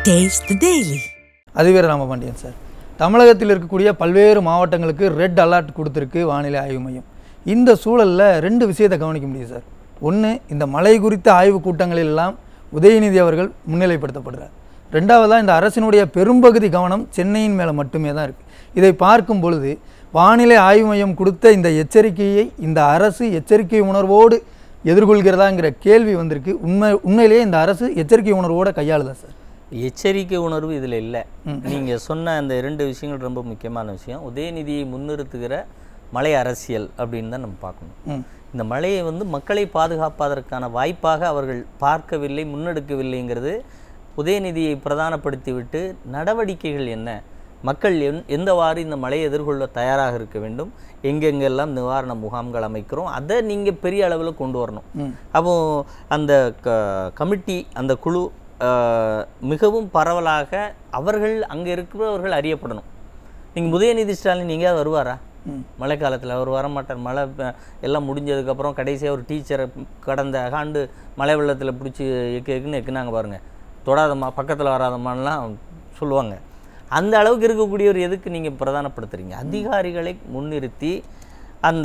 Taste the Daily. Athiveera Ramapandian sir தமிழகத்தில் இருக்கக்கூடிய பல்வேறு மாவட்டங்களுக்கு ரெட் அலர்ட் கொடுத்துருக்கு வானிலை ஆய்வு மையம் இந்த சூழலில் ரெண்டு விஷயத்தை கவனிக்க முடியும் சார் ஒன்று இந்த மழை குறித்த ஆய்வு கூட்டங்களில் எல்லாம் உதயநிதி அவர்கள் முன்னிலைப்படுத்தப்படுறார் ரெண்டாவதாக இந்த அரசினுடைய பெரும்பகுதி கவனம் சென்னையின் மேலே மட்டுமே தான் இருக்குது இதை பார்க்கும் பொழுது வானிலை ஆய்வு மையம் கொடுத்த இந்த எச்சரிக்கையை இந்த அரசு எச்சரிக்கை உணர்வோடு எதிர்கொள்கிறதாங்கிற கேள்வி வந்திருக்கு உண்மை உண்மையிலேயே இந்த அரசு எச்சரிக்கை உணர்வோடு கையாளுதா சார் எச்சரிக்கை உணர்வு இதில் இல்லை நீங்கள் சொன்ன அந்த இரண்டு விஷயங்கள் ரொம்ப முக்கியமான விஷயம் உதயநிதியை முன்னிறுத்துகிற மலை அரசியல் அப்படின்னு தான் நம்ம பார்க்கணும் ம் இந்த மழையை வந்து மக்களை பாதுகாப்பதற்கான வாய்ப்பாக அவர்கள் பார்க்கவில்லை முன்னெடுக்கவில்லைங்கிறது உதயநிதியை பிரதானப்படுத்திவிட்டு நடவடிக்கைகள் என்ன மக்கள் எந் எந்தவாறு இந்த மழையை எதிர்கொள்ள தயாராக இருக்க வேண்டும் எங்கெங்கெல்லாம் நிவாரண முகாம்கள் அமைக்கிறோம் அதை நீங்கள் பெரிய அளவில் கொண்டு வரணும் ம். அப்போ அந்த க கமிட்டி அந்த குழு அஹ், மிகவும் பரவலாக அவர்கள் அங்கே இருக்கிறவர்கள் அறியப்படணும் நீங்கள் உதயநிதி ஸ்டாலின் எங்கேயாவது வருவாரா மழை காலத்தில் அவர் வரமாட்டார் மழை ப- எல்லாம் முடிஞ்சதுக்கப்புறம் கடைசியாக ஒரு டீச்சரை கடந்த ஆண்டு மழை வெள்ளத்தில் பிடிச்சி எக்கு எக்குன்னு எக்குனாங்க பாருங்கள் தொடாதம்மா பக்கத்தில் வராதம்மான்லாம் சொல்லுவாங்க அந்த அளவுக்கு இருக்கக்கூடியவர் எதுக்கு நீங்கள் பிரதானப்படுத்துறீங்க அதிகாரிகளை முன்னிறுத்தி அந்த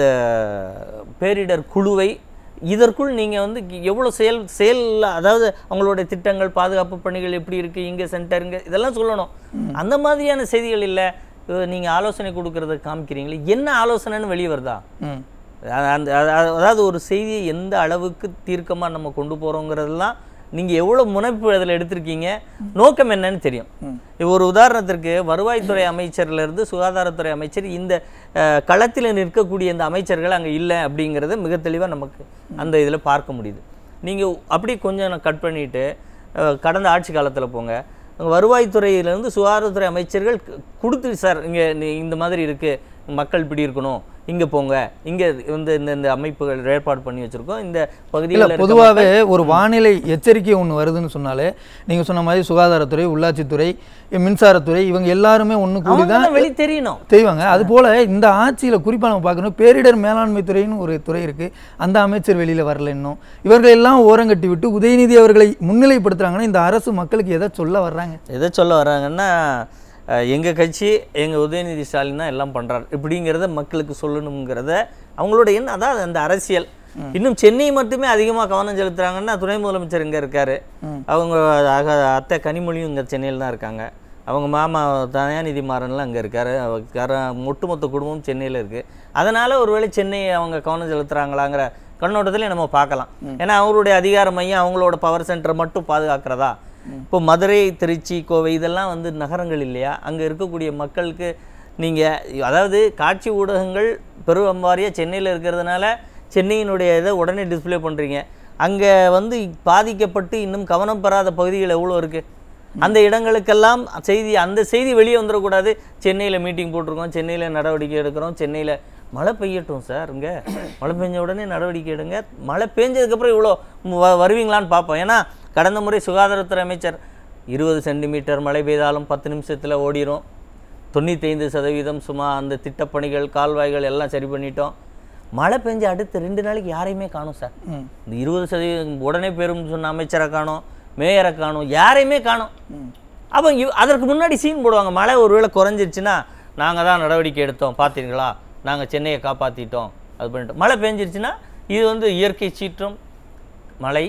பேரிடர் குழுவை இதற்குள் நீங்கள் வந்து எவ்வளோ செயல் செயல் அதாவது அவங்களுடைய திட்டங்கள் பாதுகாப்பு பணிகள் எப்படி இருக்குது இங்கே சென்டருங்க இதெல்லாம் சொல்லணும் அந்த மாதிரியான செய்திகள் இல்லை நீங்கள் ஆலோசனை கொடுக்கறத காமிக்கிறீங்களே என்ன ஆலோசனைன்னு வெளியே வருதா ம் அ- அந்த அ- அ- அதாவது ஒரு செய்தியை எந்த அளவுக்கு தீர்க்கமாக நம்ம கொண்டு போகிறோங்கிறதெல்லாம் நீங்கள் எவ்வளோ முனைப்பு அதில் எடுத்திருக்கீங்க நோக்கம் என்னன்னு தெரியும் இப்போ ஒரு உதாரணத்திற்கு வருவாய்த்துறை அமைச்சர்லேருந்து சுகாதாரத்துறை அமைச்சர் இந்த அஹ், களத்தில் நிற்கக்கூடிய இந்த அமைச்சர்கள் அங்கே இல்லை அப்படிங்கிறத மிக தெளிவாக நமக்கு அந்த இதில் பார்க்க முடியுது நீங்கள் அப்படி கொஞ்சம் கட் பண்ணிவிட்டு கடந்த ஆட்சி காலத்தில் போங்க அங்க வருவாய்த்துறையிலேருந்து சுகாதாரத்துறை அமைச்சர்கள் கு- கொடுத்து சார் இங்கே இந்த மாதிரி இருக்குது மக்கள் இப்படி இருக்கணும் இங்கே போங்க இங்கே வந்து இந்த இந்த அமைப்புகள் ஏற்பாடு பண்ணி வச்சுருக்கோம் இந்த இல்ல பகுதியில் பொதுவாகவே ஒரு வானிலை எச்சரிக்கை ஒன்று வருதுன்னு சொன்னாலே நீங்க சொன்ன மாதிரி சுகாதாரத்துறை உள்ளாட்சித்துறை மின்சாரத்துறை இவங்க எல்லாருமே ஒன்று கூடி தான் வெளி தெரியணும் செய்வாங்க அது போல இந்த ஆட்சியில குறிப்பா நம்ம பார்க்கணும் பேரிடர் மேலாண்மை துறைன்னு ஒரு துறை இருக்கு அந்த அமைச்சர் வெளியில வரல இன்னும் இவர்கள் எல்லாம் ஓரங்கட்டி விட்டு உதயநிதி அவர்களை முன்னிலைப்படுத்துறாங்கன்னா இந்த அரசு மக்களுக்கு எதை சொல்ல வர்றாங்க எதை சொல்ல வராங்கன்னா எங்கள் கட்சி எங்கள் உதயநிதி ஸ்டாலின் தான் எல்லாம் பண்ணுறாரு இப்படிங்கிறத மக்களுக்கு சொல்லணுங்கிறத அவங்களோட என்ன அதாவது அந்த அரசியல் இன்னும் சென்னை மட்டுமே அதிகமாக கவனம் செலுத்துறாங்கன்னா துணை முதலமைச்சர் இங்கே இருக்காரு அவங்க அக- அத்தை கனிமொழியும் இங்கே சென்னையில் தான் இருக்காங்க அவங்க மாமா தயாநிதி மாறன்லாம் அங்கே இருக்காரு அவ- கர ஒட்டுமொத்த குடும்பமும் சென்னையில் இருக்குது அதனால் ஒருவேளை சென்னையை அவங்க கவனம் செலுத்துகிறாங்களாங்கிற கண்ணோட்டத்தில் நம்ம பார்க்கலாம் ஏன்னா அவருடைய அதிகார மையம் அவங்களோட பவர் சென்டரை மட்டும் பாதுகாக்கிறதா இப்போ மதுரை திருச்சி கோவை இதெல்லாம் வந்து நகரங்கள் இல்லையா அங்கே இருக்கக்கூடிய மக்களுக்கு நீங்கள் அதாவது காட்சி ஊடகங்கள் பெருவம்பாரியாக சென்னையில் இருக்கிறதுனால சென்னையினுடைய இதை உடனே டிஸ்ப்ளே பண்ணுறீங்க அங்கே வந்து பாதிக்கப்பட்டு இன்னும் கவனம் பெறாத பகுதிகள் எவ்வளோ இருக்குது அந்த இடங்களுக்கெல்லாம் செய்தி அந்த செய்தி வெளியே வந்துடக்கூடாது சென்னையில் மீட்டிங் போட்டிருக்கோம் சென்னையில் நடவடிக்கை எடுக்கிறோம் சென்னையில் மழை பெய்யட்டும் சார் இங்கே மழை பெஞ்ச உடனே நடவடிக்கை எடுங்க மழை பெஞ்சதுக்கப்புறம் இவ்வளோ வ- வருவீங்களான்னு பார்ப்போம் ஏன்னா கடந்த முறை சுகாதாரத்துறை அமைச்சர் இருபது சென்டிமீட்டர் மழை பெய்தாலும் பத்து நிமிஷத்தில் ஓடிரும் தொண்ணூத்தைந்து சதவீதம் சும்மா அந்த திட்டப்பணிகள் கால்வாய்கள் எல்லாம் சரி பண்ணிட்டோம் மழை பெஞ்ச அடுத்த ரெண்டு நாளைக்கு யாரையுமே காணும் சார் இந்த இருபது சதவீதம் உடனே பெறும் சொன்ன அமைச்சரை காணும் மேயரை காணும் யாரையுமே காணும் அப்போ இவ் அதற்கு முன்னாடி சீன் போடுவாங்க மழை ஒருவேளை குறைஞ்சிருச்சுன்னா நாங்கள் தான் நடவடிக்கை எடுத்தோம் பார்த்தீங்களா நாங்கள் சென்னையை காப்பாற்றிட்டோம் அது பண்ணிட்டோம் மழை பெஞ்சிருச்சுன்னா இது வந்து இயற்கை சீற்றம் மழை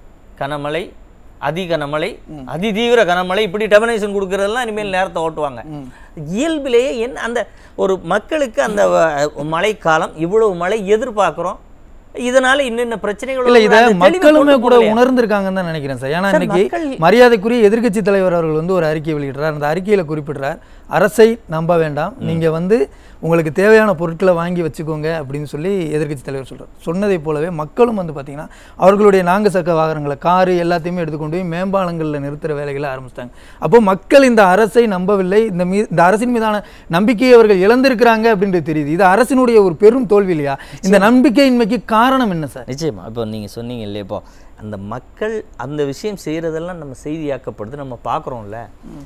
கனமழை அதி கனமழை அதிதீவிர கனமழை இப்படி டெபனேஷன் கொடுக்கறதெல்லாம் இனிமேல் நேரத்தை ஓட்டுவாங்க இயல்பிலேயே என்ன அந்த ஒரு மக்களுக்கு அந்த வ- மழைக்காலம் இவ்வளவு மழை எதிர்பார்க்குறோம் இதனால இன்னென்ன பிரச்சனைகள் இல்ல வரும். இத அந்த தெளிவை மக்களுமே கொண்டு கூட போகலையா? உணர்ந்திருக்காங்கன்னு தான் நினைக்கிறேன் சார் ஏன்னா சார், இன்னைக்கு மக்கள் மரியாதைக்குரிய எதிர்க்கட்சி தலைவர் அவர்கள் வந்து ஒரு அறிக்கை வெளியிடுறார் அந்த அறிக்கையில குறிப்பிடுறார் அரசை நம்ப வேண்டாம் நீங்க வந்து உங்களுக்கு தேவையான பொருட்களை வாங்கி வச்சுக்கோங்க அப்படின்னு சொல்லி எதிர்க்கட்சி தலைவர் சொல்றார் சொன்னதை போலவே மக்களும் வந்து பாத்தீங்கன்னா அவர்களுடைய நான்கு சக்க வாகனங்களை காரு எல்லாத்தையுமே எடுத்துக்கொண்டு போய் மேம்பாலங்கள்ல நிறுத்துற வேலைகளை ஆரம்பிச்சிட்டாங்க அப்போ மக்கள் இந்த அரசை நம்பவில்லை இந்த மீ இந்த அரசின் மீதான நம்பிக்கையை அவர்கள் இழந்திருக்கிறாங்க அப்படின்றது தெரியுது இது அரசினுடைய ஒரு பெரும் தோல்வி இல்லையா இந்த நம்பிக்கையின்மைக்கு காரணம் என்ன சார் நிச்சயமா இப்போ நீங்கள் சொன்னீங்க இல்லையா இப்போ அந்த மக்கள் அந்த விஷயம் செய்கிறதெல்லாம் நம்ம செய்தியாக்கப்படுது நம்ம பார்க்குறோம்ல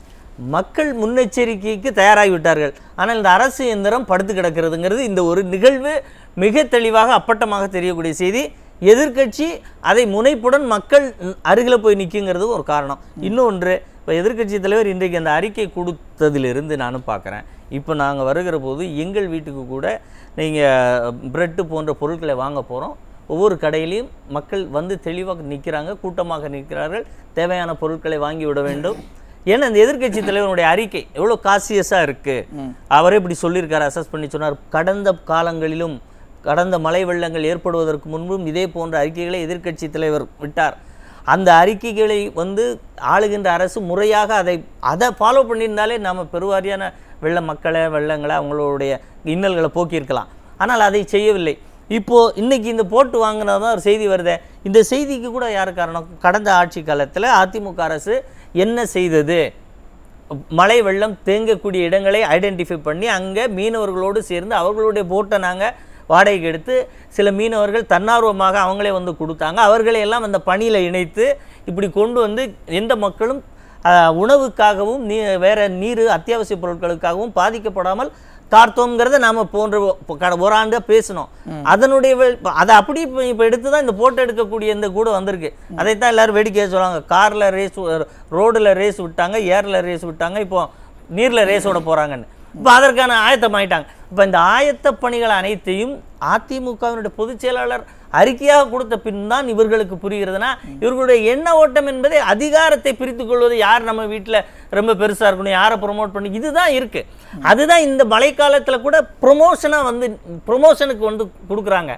மக்கள் முன்னெச்சரிக்கைக்கு தயாராகி விட்டார்கள் ஆனால் இந்த அரசு எந்திரம் படுத்து கிடக்கிறதுங்கிறது இந்த ஒரு நிகழ்வு மிக தெளிவாக அப்பட்டமாக தெரியக்கூடிய செய்தி எதிர்க்கட்சி அதை முனைப்புடன் மக்கள் அருகில் போய் நிற்குங்கிறது ஒரு காரணம் இன்னொன்று இப்போ எதிர்க்கட்சி தலைவர் இன்றைக்கு அந்த அறிக்கை கொடுத்ததிலிருந்து நானும் பார்க்குறேன் இப்போ நாங்கள் வருகிற போது எங்கள் வீட்டுக்கு கூட நீங்கள் பிரெட்டு போன்ற பொருட்களை வாங்க போகிறோம் ஒவ்வொரு கடையிலையும் மக்கள் வந்து தெளிவாக நிற்கிறாங்க கூட்டமாக நிற்கிறார்கள் தேவையான பொருட்களை வாங்கி விட வேண்டும் ஏன்னா இந்த எதிர்க்கட்சி தலைவருடைய அறிக்கை எவ்வளோ காசியஸாக இருக்குது அவரே இப்படி சொல்லியிருக்காரு அசஸ் பண்ணி சொன்னார் கடந்த காலங்களிலும் கடந்த மழை வெள்ளங்கள் ஏற்படுவதற்கு முன்பும் இதே போன்ற அறிக்கைகளை எதிர்க்கட்சி தலைவர் விட்டார் அந்த அறிக்கைகளை வந்து ஆளுகின்ற அரசு முறையாக அதை அதை ஃபாலோ பண்ணியிருந்தாலே நாம் பெருவாரியான வெள்ள மக்களை வெள்ளங்களை அவங்களுடைய இன்னல்களை போக்கியிருக்கலாம் ஆனால் அதை செய்யவில்லை இப்போ இன்னைக்கு இந்த போட்டு வாங்கினதான் ஒரு செய்தி வருதே இந்த செய்திக்கு கூட யார் காரணம் கடந்த ஆட்சி காலத்தில் அதிமுக அரசு என்ன செய்தது மழை வெள்ளம் தேங்கக்கூடிய இடங்களை ஐடென்டிஃபை பண்ணி அங்கே மீனவர்களோடு சேர்ந்து அவர்களுடைய போட்டை நாங்கள் வாடகைக்கு எடுத்து சில மீனவர்கள் தன்னார்வமாக அவங்களே வந்து கொடுத்தாங்க அவர்களை எல்லாம் அந்த பணியில் இணைத்து இப்படி கொண்டு வந்து எந்த மக்களும் ஆஹ், உணவுக்காகவும் நீ வேற நீர் அத்தியாவசிய பொருட்களுக்காகவும் பாதிக்கப்படாமல் காத்தோங்கிறத நாம போன்ற ஒ- கட- ஒரு ஆண்டா பேசணும் அதனுடைய வெ- அதை அப்படி இப்போ இப்போ எடுத்து தான் இந்த போட்டோ எடுக்கக்கூடிய இந்த கூட வந்திருக்கு அதைத்தான் எல்லாரும் வேடிக்கையாக சொல்லுவாங்க காரில் ரேஸ் ரோடில் ரேஸ் விட்டாங்க ஏரில் ரேஸ் விட்டாங்க இப்போ நீரில் ரேஸ் விட போகிறாங்கன்னு இப்போ அதற்கான ஆயத்தம் ஆயிட்டாங்க இப்போ இந்த ஆயத்த பணிகள் அனைத்தையும் அதிமுகவினுடைய பொதுச் செயலாளர் அறிக்கையாக கொடுத்த பின் தான் இவர்களுக்கு புரிகிறதுனா இவர்களுடைய எண்ண ஓட்டம் என்பதை அதிகாரத்தை பிரித்துக் கொள்வது யார் நம்ம வீட்டில் ரொம்ப பெருசாக இருக்கணும் யாரை ப்ரொமோட் பண்ணி இதுதான் இருக்கு அதுதான் இந்த மழைக்காலத்தில் கூட ப்ரொமோஷனாக வந்து ப்ரொமோஷனுக்கு வந்து கொடுக்குறாங்க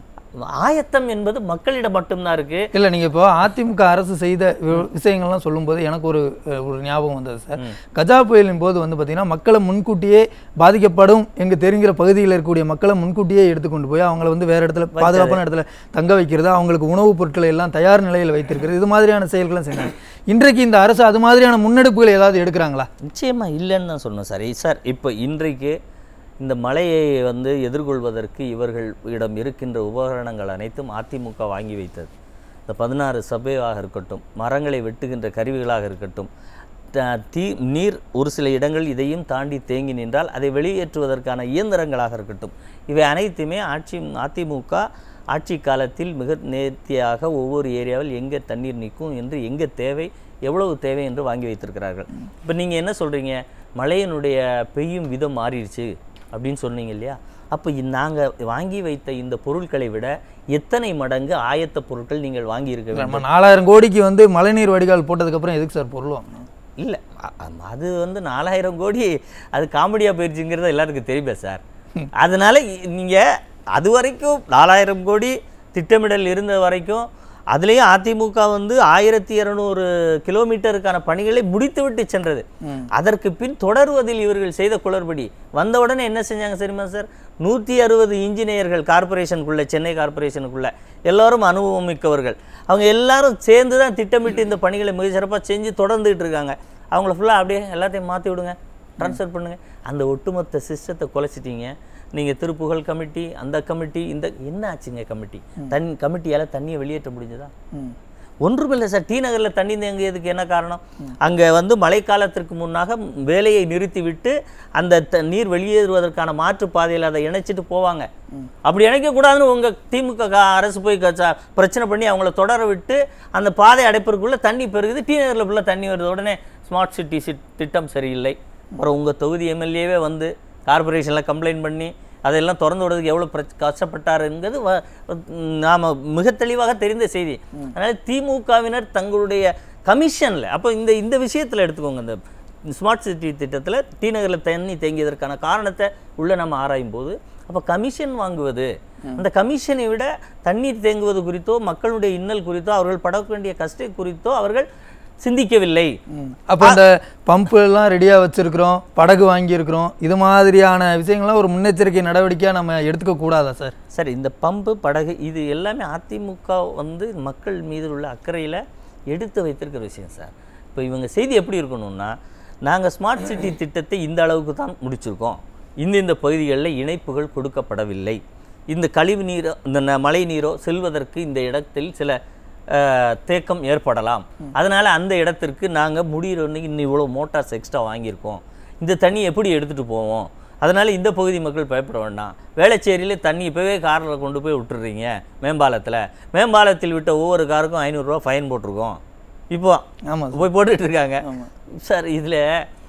ஆயத்தம் என்பது மக்களிடம் மட்டும்தான் இருக்கு இல்லை நீங்கள் இப்போ அதிமுக அரசு செய்த வி- விஷயங்கள்லாம் சொல்லும்போது எனக்கு ஒரு அஹ், ஒரு ஞாபகம் வந்தது சார் கஜா புயலின் போது வந்து பார்த்தீங்கன்னா மக்களை முன்கூட்டியே பாதிக்கப்படும் எங்க தெரிங்கிற பகுதியில் இருக்கக்கூடிய மக்களை முன்கூட்டியே எடுத்துக்கொண்டு போய் அவங்கள வந்து வேற இடத்துல பாதுகாப்பான இடத்துல தங்க வைக்கிறது அவங்களுக்கு உணவுப் பொருட்களை எல்லாம் தயார் நிலையில் வைத்திருக்கிறது இது மாதிரியான செயல்களும் செஞ்சாங்க இன்றைக்கு இந்த அரசு அது மாதிரியான முன்னெடுப்புகள் ஏதாவது எடுக்கிறாங்களா நிச்சயமா இல்லைன்னு தான் சொன்னேன் சார் சார் இப்போ இன்றைக்கு இந்த மழையை வந்து எதிர்கொள்வதற்கு இவர்கள் இடம் இருக்கின்ற உபகரணங்கள் அனைத்தும் அதிமுக வாங்கி வைத்தது இந்த பதினாறு சபையாக இருக்கட்டும் மரங்களை வெட்டுகின்ற கருவிகளாக இருக்கட்டும் த- தீ நீர் ஒரு சில இடங்கள் இதையும் தாண்டி தேங்கி நின்றால் அதை வெளியேற்றுவதற்கான இயந்திரங்களாக இருக்கட்டும் இவை அனைத்துமே ஆட்சி அதிமுக ஆட்சி காலத்தில் மிக நேர்த்தியாக ஒவ்வொரு ஏரியாவில் எங்கே தண்ணீர் நிற்கும் என்று எங்கே தேவை எவ்வளவு தேவை என்று வாங்கி வைத்திருக்கிறார்கள் இப்போ நீங்கள் என்ன சொல்கிறீங்க மழையினுடைய பெய்யும் விதம் மாறிடுச்சு அப்படின்னு சொன்னீங்க இல்லையா அப்போ நாங்கள் வாங்கி வைத்த இந்த பொருட்களை விட எத்தனை மடங்கு ஆயத்த பொருட்கள் நீங்கள் வாங்கி இருக்க வேண்டும் நம்ம நாலாயிரம் கோடிக்கு வந்து மழைநீர் வடிகால் போட்டதுக்கப்புறம் எதுக்கு சார் பொருள் வாங்கணும் இல்லை அது வந்து நாலாயிரம் கோடி அது காமெடியாக போயிடுச்சுங்கிறது எல்லாருக்கும் தெரியுமே சார் அதனால இ- நீங்க அது வரைக்கும் நாலாயிரம் கோடி திட்டமிடல் இருந்த வரைக்கும் அதுலேயும் அதிமுக வந்து ஆயிரத்தி இரநூறு கிலோமீட்டருக்கான பணிகளை முடித்துவிட்டு சென்றது அதற்கு பின் தொடருவதில் இவர்கள் செய்த குளறுபடி வந்த உடனே என்ன செஞ்சாங்க தெரியுமா சார் நூற்றி அறுபது இன்ஜினியர்கள் கார்ப்பரேஷனுக்குள்ள சென்னை கார்ப்பரேஷனுக்குள்ள எல்லாரும் அனுபவம் மிக்கவர்கள் அவங்க எல்லாரும் சேர்ந்து தான் திட்டமிட்டு இந்த பணிகளை மிக சிறப்பாக செஞ்சு தொடர்ந்துட்டு இருக்காங்க அவங்கள ஃபுல்லாக அப்படியே எல்லாத்தையும் மாற்றி விடுங்க ட்ரான்ஸ்ஃபர் பண்ணுங்க அந்த ஒட்டுமொத்த சிஸ்டத்தை குலைச்சிட்டீங்க நீங்கள் திருப்புகழ் கமிட்டி அந்த கமிட்டி இந்த என்ன ஆச்சுங்க கமிட்டி தண்ணி கமிட்டியால் தண்ணியை வெளியேற்ற முடிஞ்சதா ஒன்றுமில்லை சார் டி நகரில் தண்ணி தேங்கியதுக்கு என்ன காரணம் அங்கே வந்து மழைக்காலத்திற்கு முன்னாக வேலையை நிறுத்திவிட்டு அந்த த- நீர் வெளியேறுவதற்கான மாற்று பாதையில் அதை இணைச்சிட்டு போவாங்க அப்படி இணைக்கக்கூடாதுன்னு உங்கள் திமுக கா- அரசு போய் க- ச- பிரச்சனை பண்ணி அவங்கள தொடர விட்டு அந்த பாதை அடைப்பிற்குள்ளே தண்ணி பெருகுது டி நகரில் ஃபுல்லாக தண்ணி வருது உடனே ஸ்மார்ட் சிட்டி சிட் திட்டம் சரியில்லை அப்புறம் உங்கள் தொகுதி எம்எல்ஏவே வந்து கார்பரேஷனில் கம்ப்ளைண்ட் பண்ணி அதெல்லாம் திறந்து விடுறதுக்கு எவ்வளோ பிரச் கஷ்டப்பட்டாருங்கிறது வ- நாம மிக தெளிவாக தெரிந்த செய்தி அதனால் திமுகவினர் தங்களுடைய கமிஷனில் அப்போ இந்த இந்த விஷயத்தில் எடுத்துக்கோங்க இந்த ஸ்மார்ட் சிட்டி திட்டத்தில் டி நகரில் தண்ணி தேங்கியதற்கான காரணத்தை உள்ள நம்ம ஆராயும் போது அப்போ கமிஷன் வாங்குவது அந்த கமிஷனை விட தண்ணீர் தேங்குவது குறித்தோ மக்களுடைய இன்னல் குறித்தோ அவர்கள் பட வேண்டிய கஷ்டம் குறித்தோ அவர்கள் சிந்திக்கவில்லை அப்போ இந்த பம்பு எல்லாம் ரெடியாக வச்சிருக்கிறோம் படகு வாங்கியிருக்கிறோம் இது மாதிரியான விஷயங்கள்லாம் ஒரு முன்னெச்சரிக்கை நடவடிக்கையாக நம்ம எடுத்துக்க கூடாதா சார் சரி இந்த பம்பு படகு இது எல்லாமே அதிமுக வந்து மக்கள் மீது உள்ள அக்கறையில் எடுத்து வைத்திருக்கிற விஷயம் சார் இப்போ இவங்க செய்தி எப்படி இருக்கணும்னா நாங்கள் ஸ்மார்ட் சிட்டி திட்டத்தை இந்த அளவுக்கு தான் முடிச்சிருக்கோம் இந்த இந்த பகுதிகளில் இணைப்புகள் கொடுக்கப்படவில்லை இந்த கழிவு நீரோ இந்த ந- மழை நீரோ செல்வதற்கு இந்த இடத்தில் சில அஹ், தேக்கம் ஏற்படலாம் அதனால அந்த இடத்திற்கு நாங்கள் முடிகிற இன்னும் இவ்வளோ மோட்டார்ஸ் எக்ஸ்ட்ரா வாங்கியிருக்கோம் இந்த தண்ணி எப்படி எடுத்துகிட்டு போவோம் அதனால இந்த பகுதி மக்கள் பயப்பட வேண்டாம் வேளச்சேரியில் தண்ணி இப்போவே காரில் கொண்டு போய் விட்டுறீங்க மேம்பாலத்தில் மேம்பாலத்தில் விட்ட ஒவ்வொரு காருக்கும் ஐநூறுரூவா ஃபைன் போட்டிருக்கோம் இப்போ ஆமாம் சார் போய் போட்டுட்டு இருக்காங்க ஆமாம் சார் இதில்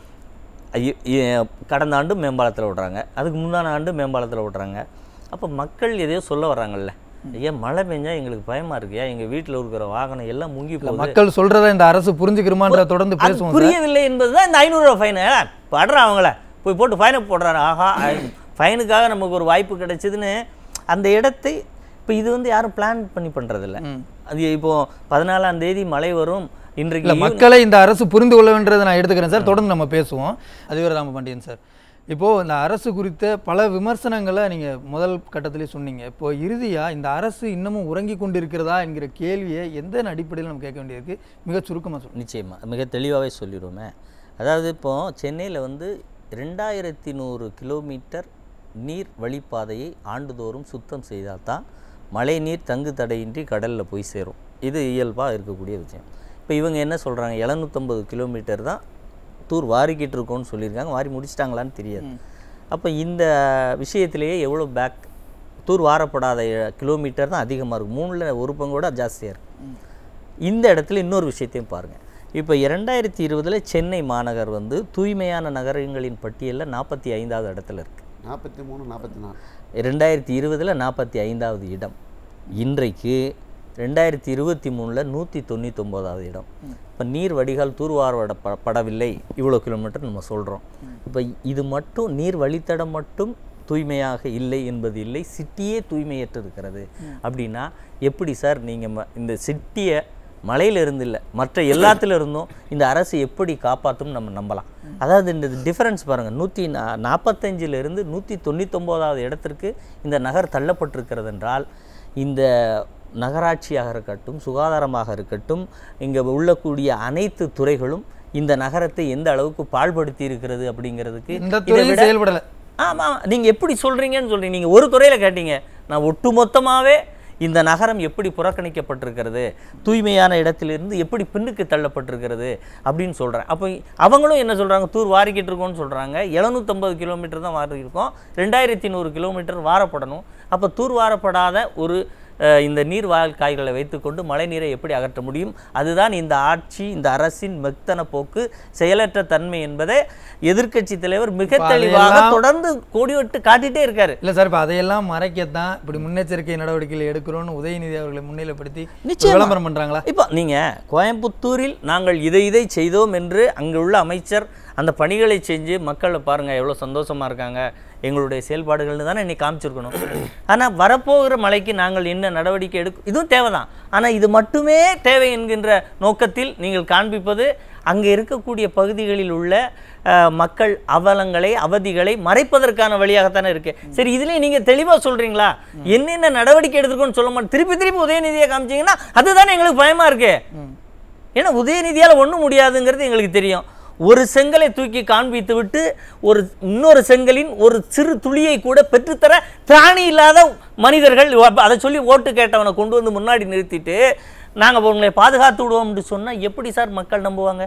கடந்த ஆண்டு மேம்பாலத்தில் விட்றாங்க அதுக்கு முந்தான ஆண்டு மேம்பாலத்தில் விட்றாங்க அப்போ மக்கள் எதையோ சொல்ல வர்றாங்கல்ல ஐயா மழை பெஞ்சா எங்களுக்கு பயமா இருக்குயா எங்க வீட்டில் இருக்கிற வாகனம் எல்லாம் முங்கி போகுது மக்கள் சொல்றத இந்த அரசு புரிஞ்சுக்கிறோமான்ற தொடர்ந்து அது பேசுவோம் சார் புரியவில்லை என்பதுதான் இந்த ஐநூறுரூவா ஃபைனு படுறா அவங்கள போய் போட்டு ஃபைனை போடுறாரு ஆஹா ஃபைனுக்காக நமக்கு ஒரு வாய்ப்பு கிடைச்சதுன்னு அந்த இடத்தை இப்போ இது வந்து யாரும் பிளான் பண்ணி பண்றதில்ல ம். அது இப்போ பதினாலாம் தேதி மழை வரும் இல்ல இன்றைக்கு மக்களை இந்த அரசு புரிந்து கொள்ள வேண்டியதை நான் எடுத்துக்கிறேன் சார் தொடர்ந்து நம்ம பேசுவோம் அதுவரை ராமபாண்டியன் சார் இப்போ இந்த அரசு குறித்த பல விமர்சனங்களை நீங்க முதல் கட்டத்திலே சொன்னீங்க இப்போ இறுதியா இந்த அரசு இன்னமும் உறங்கி கொண்டிருக்கிறதா என்கிற கேள்வியை எந்த அடிப்படையில் நம்ம கேட்க வேண்டியிருக்கு மிக சுருக்கமா சொல்லுங்க நிச்சயமா மிக தெளிவாகவே சொல்லிடுவோமே அதாவது இப்போ சென்னையில் வந்து ரெண்டாயிரத்தி நூறு கிலோமீட்டர் நீர் வழிப்பாதையை ஆண்டுதோறும் சுத்தம் செய்தால் தான் மழை நீர் தங்கு தடையின்றி கடலில் போய் சேரும் இது இயல்பாக இருக்கக்கூடிய விஷயம் இப்போ இவங்க என்ன சொல்கிறாங்க எழுநூற்றம்பது கிலோமீட்டர் தான் தூர் வாரிக்கிட்டு இருக்கோம்னு சொல்லியிருக்காங்க வாரி முடிச்சிட்டாங்களான்னு தெரியாது அப்போ இந்த விஷயத்திலேயே எவ்வளோ பேக் தூர் வாரப்படாத கிலோமீட்டர் தான் அதிகமாக இருக்கும் மூணில் ஒரு பங்கோட ஜாஸ்தியாக இருக்கும் இந்த இடத்துல இன்னொரு விஷயத்தையும் பாருங்கள் இப்போ இரண்டாயிரத்தி இருபதில் சென்னை மாநகர் வந்து தூய்மையான நகரங்களின் பட்டியலில் நாற்பத்தி ஐந்தாவது இடத்துல இருக்குது நாற்பத்தி மூணு நாற்பத்தி நாலு ரெண்டாயிரத்தி இருபதில் நாற்பத்தி ஐந்தாவது இடம் இன்றைக்கு ரெண்டாயிரத்தி இருபத்தி மூணில் நூற்றி தொண்ணூத்தொம்போதாவது இடம் இப்போ நீர் வடிகால் தூர்வாரப்பட ப- படவில்லை இவ்வளோ கிலோமீட்டர் நம்ம சொல்கிறோம் இப்போ இது மட்டும் நீர் வழித்தடம் மட்டும் தூய்மையாக இல்லை என்பது இல்லை சிட்டியே தூய்மையற்று இருக்கிறது அப்படின்னா எப்படி சார் நீங்கள் இந்த சிட்டியை மலையில இருந்து இல்லை மற்ற எல்லாத்துல இருந்தும் இந்த அரசு எப்படி காப்பாற்றும் நம்ம நம்பலாம் அதாவது இந்த டிஃபரன்ஸ் பாருங்கள் நூற்றி நாற்பத்தஞ்சிலிருந்து நூற்றி தொண்ணூத்தொம்போதாவது இடத்திற்கு இந்த நகர் தள்ளப்பட்டிருக்கிறது என்றால் இந்த நகராட்சியாக இருக்கட்டும் சுகாதாரமாக இருக்கட்டும் இங்கே உள்ளக்கூடிய அனைத்து துறைகளும் இந்த நகரத்தை எந்த அளவுக்கு பாழ்படுத்தி இருக்கிறது அப்படிங்கிறதுக்கு இந்த இதை துறையும் விட- செயல்படலை ஆமா ஆமா. நீங்க எப்படி சொல்றீங்கன்னு சொல்றீங்க நீங்க ஒரு துறையில கேட்டீங்க நான் ஒட்டுமொத்தமாவே இந்த நகரம் எப்படி புறக்கணிக்கப்பட்டிருக்கிறது தூய்மையான இடத்திலிருந்து எப்படி பின்னுக்கு தள்ளப்பட்டிருக்கிறது அப்படின்னு சொல்றேன் அப்போ அவங்களும் என்ன சொல்றாங்க தூர் வாரிக்கிட்டு இருக்கோம்னு சொல்றாங்க 750 கிலோமீட்டர் தான் வாரி இருக்கோம் ரெண்டாயிரத்தி நூறு கிலோமீட்டர் வாரப்படணும் அப்போ தூர் வாரப்படாத ஒரு அஹ், இந்த நீர் காய்களை வைத்துக்கொண்டு மழை நீரை எப்படி அகற்ற முடியும் அதுதான் இந்த ஆட்சி இந்த அரசின் மெத்தன போக்கு செயலற்ற தன்மை என்பதை எதிர்க்கட்சி தலைவர் மிக இப்ப தெளிவாக அதையெல்லாம் தொடர்ந்து கோடிவிட்டு காட்டிட்டே இருக்காரு இல்ல சார் இப்போ அதையெல்லாம் மறைக்கத்தான் இப்படி முன்னெச்சரிக்கை நடவடிக்கைகள் எடுக்கிறோம்னு உதயநிதி அவர்களை முன்னிலைப்படுத்தி ஒரு நிச்சயமா. விளம்பரம் பண்றாங்களா இப்போ நீங்க கோயம்புத்தூரில் நாங்கள் இதை இதை செய்தோம் என்று அங்குள்ள அமைச்சர் அந்த பணிகளை செஞ்சு மக்களை பாருங்க எவ்வளோ சந்தோஷமா இருக்காங்க எங்களுடைய செயல்பாடுகள்னு தானே இன்னைக்கு காமிச்சிருக்கணும் ஆனா வரப்போகிற மழைக்கு நாங்கள் என்ன நடவடிக்கை எடுக்கும் இதுவும் தேவைதான் ஆனா இது மட்டுமே தேவை என்கின்ற நோக்கத்தில் நீங்கள் காண்பிப்பது அங்கே இருக்கக்கூடிய பகுதிகளில் உள்ள அஹ், மக்கள் அவலங்களை அவதிகளை மறைப்பதற்கான வழியாகத்தானே இருக்கு சரி இதுலயும் நீங்க தெளிவா சொல்றீங்களா என்னென்ன நடவடிக்கை எடுத்துருக்கோன்னு சொல்ல மாட்டேன் திருப்பி திருப்பி உதயநிதியை காமிச்சீங்கன்னா அதுதானே எங்களுக்கு பயமா இருக்கு ஏன்னா உதயநிதியால ஒண்ணும் முடியாதுங்கிறது எங்களுக்கு தெரியும் ஒரு செங்கலை தூக்கி காண்பித்து விட்டு ஒரு இன்னொரு செங்கலின் ஒரு சிறு துளியை கூட பெற்றுத்தர திராணி இல்லாத மனிதர்கள் அப்ப அதை சொல்லி ஓட்டு கேட்டவனை கொண்டு வந்து முன்னாடி நிறுத்திட்டு நாங்க உங்களை பாதுகாத்து விடுவோம்னு சொன்னா எப்படி சார் மக்கள் நம்புவாங்க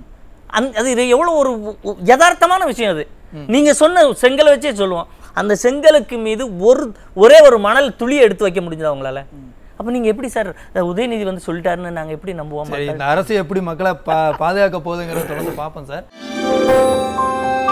அந் அது இது எவ்வளோ ஒரு உ- யதார்த்தமான விஷயம் அது நீங்க சொன்ன செங்கலை வச்சே சொல்லுவோம் அந்த செங்கலுக்கு மீது ஒரு ஒரே ஒரு மணல் துளி எடுத்து வைக்க முடிஞ்சதா உங்களால அப்ப நீங்க எப்படி சார் அஹ், உதயநிதி வந்து சொல்லிட்டாருன்னு நாங்க எப்படி நம்புவோம் சரி இந்த அரசு எப்படி மக்களை பா பாதுகாக்க போகுதுங்கிறத தொடர்ந்து பார்ப்போம் சார்